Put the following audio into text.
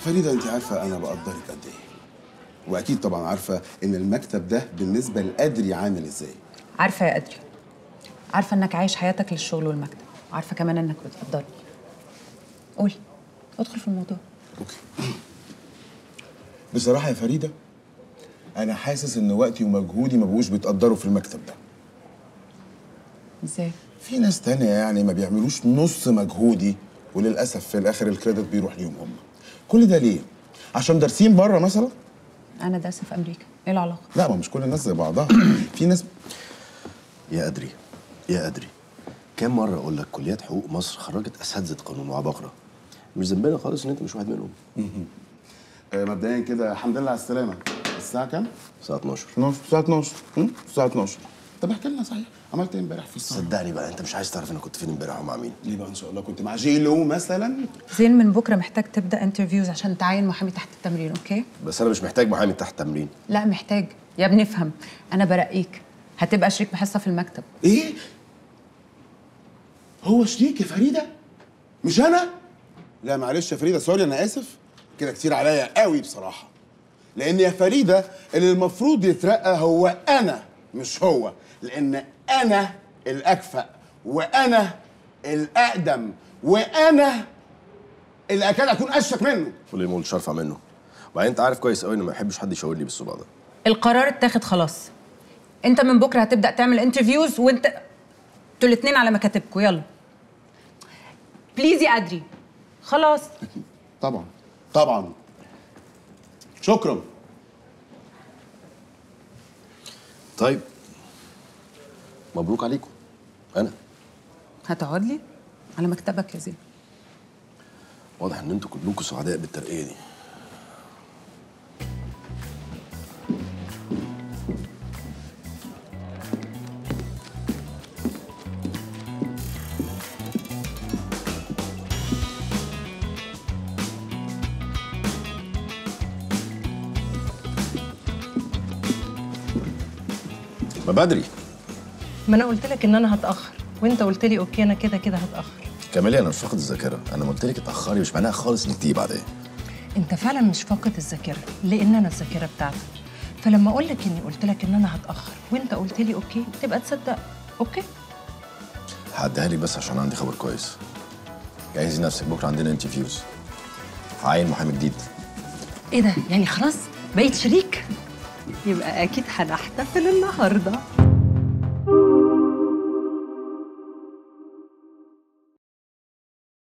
فريده انت عارفه انا بقدرك قد ايه واكيد طبعا عارفه ان المكتب ده بالنسبه لقدري عامل ازاي عارفه يا قدري عارفه انك عايش حياتك للشغل والمكتب عارفه كمان انك بتقدرني قول ادخل في الموضوع اوكي بصراحه يا فريده انا حاسس ان وقتي ومجهودي ما بقوش بيتقدروا في المكتب ده ازاي في ناس تانية يعني ما بيعملوش نص مجهودي وللاسف في الاخر الكريدت بيروح ليهم هم كل ده ليه عشان دارسين بره مثلا انا دارسه في امريكا ايه العلاقه لا ما مش كل الناس زي بعضها في ناس يا أدري يا أدري كام مرة أقول لك كليات حقوق مصر خرجت أساتذة قانون وعباقرة مش ذنبنا خالص إن أنت مش واحد منهم آه، مبدئيا كده الحمد لله على السلامه الساعه كام الساعة 12 12 الساعه 12 هم؟ الساعه 12 طب احكي لنا صحيح عملت ايه امبارح في السهره صدقني بقى أنت مش عايز تعرف أنا كنت فين امبارح ومع مين ليه بقى ان شاء الله كنت مع جي لو مثلا زين من بكره محتاج تبدا انترفيوز عشان تعين محامي تحت التمرين اوكي بس أنا مش محتاج محامي تحت تمرين لا محتاج يا ابني افهم انا برقيك هتبقى شريك بحصه في المكتب ايه هو شريك يا فريده مش انا لا معلش يا فريده سوري انا اسف كده كتير عليا قوي بصراحه لان يا فريده اللي المفروض يترقى هو انا مش هو لان انا الاكفأ وانا الاقدم وانا اللي اكاد اكون اشك منه واللي ما قلتش أرفع منه وبعدين أنت عارف كويس قوي إن ما بحبش حد يشاور لي بالصباع ده القرار اتاخد خلاص انت من بكره هتبدا تعمل انترفيوز وانت انتوا الاثنين على مكاتبكم يلا بليز يا ادري خلاص طبعا طبعا شكرا طيب مبروك عليكم أنا هتقعد لي على مكتبك يا زين واضح إن أنتوا كلكم سعداء بالترقية دي ما بدري ما انا قلت لك ان انا هتاخر وانت قلت لي اوكي انا كده كده هتاخر كمالي انا مش فاقد الذاكره انا قلت لك اتاخري مش معناها خالص انك تيجي بعدين انت فعلا مش فاقد الذاكره لان انا الذاكره بتاعتي فلما اقول لك اني قلت لك ان انا هتاخر وانت قلت لي اوكي تبقى تصدق اوكي هعديها لك بس عشان عندي خبر كويس جهزي نفسك بكره عندنا انترفيوز هعين محامي جديد ايه ده يعني خلاص بقيت شريك يبقى اكيد هنحتفل النهارده